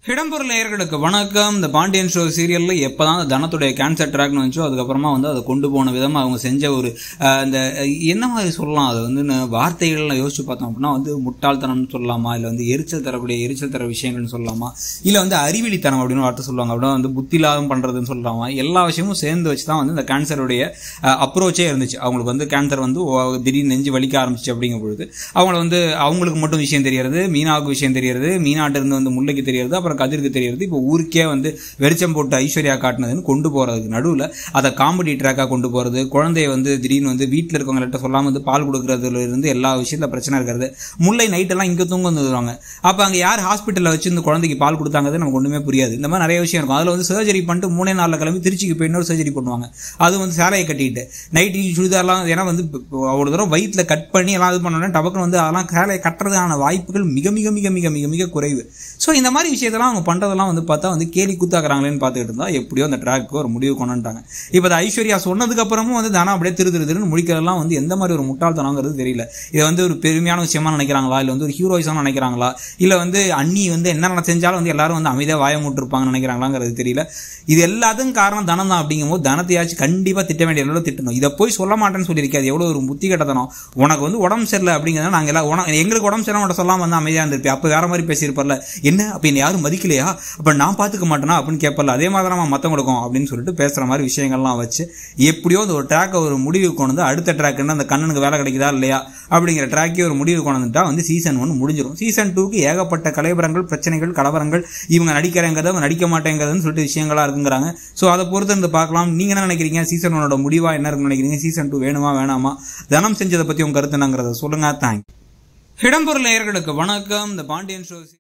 இடம்பொருள் நேயர்களுக்கு வணக்கம் இந்த பாண்டியன் ஷோ சீரியல்ல எப்பதான் அந்த தனத்துடைய கேன்சர் ட்ராக்னு வந்துச்சோ அதுக்கப்புறமா வந்து அதை கொண்டு போன விதமா அவங்க செஞ்ச ஒரு அஹ், இந்த அஹ், என்ன மாதிரி சொல்லலாம் அது வந்து ந- வார்த்தைகள்ல யோசிச்சு பார்த்தோம் அப்படின்னா வந்து முட்டாள்தனம்னு சொல்லலாமா இல்லை வந்து எரிச்சல் தரக்கூடிய எரிச்சல் தர விஷயங்கள்னு சொல்லலாமா இல்லை வந்து அறிவிலித்தனம் அப்படின்னு ஒரு வார்த்தை சொல்லுவாங்க அப்படின்னா வந்து புத்திலாதம் பண்றதுன்னு சொல்லலாமா எல்லா விஷயமும் சேர்ந்து வச்சு தான் வந்து இந்த கேன்சருடைய அப்ரோச்சே இருந்துச்சு அவங்களுக்கு வந்து கேன்சர் வந்து ஓ- திடீர்னு நெஞ்சு வலிக்க ஆரம்பிச்சு அப்படிங்கும் பொழுது அவங்கள வந்து அவங்களுக்கு மட்டும் விஷயம் தெரியறது மீனாவுக்கு விஷயம் தெரியறது மீனாட்ட இருந்து வந்து முல்லைக்கு தெரியறது அப்புறம் கதிருக்கு தெரியறது இப்போ ஊருக்கே வந்து வெளிச்சம் போட்டு ஐஸ்வர்யா காட்டினதுன்னு கொண்டு போறதுக்கு நடுவில் அதை காமெடி ட்ராக்காக கொண்டு போறது குழந்தைய வந்து திடீர்னு வந்து வீட்டில் இருக்கவங்கள்ட்ட சொல்லாம வந்து பால் கொடுக்கறதுல இருந்து எல்லா விஷயத்துல பிரச்சனை இருக்கிறது முல்லை நைட்டெல்லாம் இங்கே தூங்க வந்துடுவாங்க அப்போ அங்கே யார் ஹாஸ்பிட்டலில் வச்சு இந்த குழந்தைக்கு பால் கொடுத்தாங்கிறது நமக்கு ஒன்றுமே புரியாது இந்த மாதிரி நிறைய விஷயம் இருக்கும் அதில் வந்து சர்ஜரி பண்ணிட்டு மூணே நாளில் கிளம்பி திருச்சிக்கு போய் இன்னொரு சர்ஜரி பண்ணுவாங்க அது வந்து சேலையை கட்டிட்டு நைட்டி சுடிதார்லாம் ஏன்னா வந்து இப்ப- இப்ப ஒரு தடவை வயிற்றுல கட் பண்ணி எல்லாம் இது பண்ணோன்னா டபக்குன்னு வந்து அதெல்லாம் சேலையை கட்டுறதுக்கான வாய்ப்புகள் மிக மிக மிக மிக மிக மிக குறைவு ஸோ இந்த மாதிரி விஷயத்தெல்லாம் அவங்க பண்ணுறதெல்லாம் வந்து பார்த்தா வந்து கேலி கூத்தாக்குறாங்களேன்னு பார்த்துக்கிட்டு இருந்தா எப்படியோ அந்த ட்ராக்கு ஒரு முடிவு கொண்டுட்டாங்க இப்போ இந்த ஐஸ்வர்யா சொன்னதுக்கு அப்புறமும் வந்து தானா அப்படியே திரு திரு திருன்னு முடிக்கிறதெல்லாம் வந்து எந்த மாதிரி ஒரு முட்டாள்தனங்கிறது தெரியல இதை வந்து ஒரு பெருமையான விஷயமா நினைக்கிறாங்களா இல்லை வந்து ஒரு ஹீரோயிஸாக நினைக்கிறாங்களா இல்லை வந்து அண்ணி வந்து என்ன செஞ்சாலும் வந்து எல்லாரும் வந்து அமைதியாக வாய மூட்டிருப்பாங்கன்னு நினைக்கிறாங்களாங்கிறது தெரியல இது எல்லாத்துக்கும் காரணம் தனம் தான் அப்படிங்கும்போது தனத்தையாச்சும் கண்டிப்பாக திட்ட வேண்டிய அளவில் திட்டணும் இதை போய் சொல்ல மாட்டேன்னு சொல்லியிருக்காது எவ்வளோ ஒரு புத்தி கட்டத்தனம் உனக்கு வந்து உடம்பு சரியில்லை அப்படிங்கிறத நாங்கள் எல்லாம் உனக்கு எங்களுக்கு உடம்பு சரியில்லை உன்ட்ட சொல்லாம வந்து அமைதியாக இருந்திருப்பேன் அப்போ வேற மாதிரி பேசியிருப்பார்ல என்ன அப்போ என்னை யாரும் மதிக்கலையா அப்போ நான் பார்த்துக்க மாட்டேனா அப்படின்னு கேட்பல அதே மாதிரி தான் மற்றவங்களுக்கும் அப்படின்னு சொல்லிட்டு பேசுகிற மாதிரி விஷயங்கள்லாம் வச்சு எப்படியோ அந்த ஒரு ட்ராக்கை ஒரு முடிவு கொண்டு வந்து அடுத்த ட்ராக்குன்னு அந்த கண்ணனுக்கு வேலை கிடைக்குதா இல்லையா அப்படிங்கிற ட்ராக்கே ஒரு முடிவு கொண்டு வந்துட்டா வந்து சீசன் ஒன் முடிஞ்சிடும் சீசன் டூக்கு ஏகப்பட்ட கலைபரங்கள் பிரச்சனைகள் கலவரங்கள் இவங்க நடிக்கிறேங்கிறத அவங்க நடிக்க மாட்டேங்கிறதுன்னு சொல்லிட்டு விஷயங்களா இருக்குங்கிறாங்க ஸோ அதை பொறுத்து இருந்து பார்க்கலாம் நீங்க என்ன நினைக்கிறீங்க சீசன் ஒனோட முடிவா என்ன இருக்குன்னு நினைக்கிறீங்க சீசன் டூ வேணுமா வேணாமா தனம் செஞ்சதை பத்தி உங்க கருத்து என்னங்கிறத சொல்லுங்க தேங்க் இடம்பொருள் நேயர்களுக்கு வணக்கம் இந்த பாண்டியன் ஷோ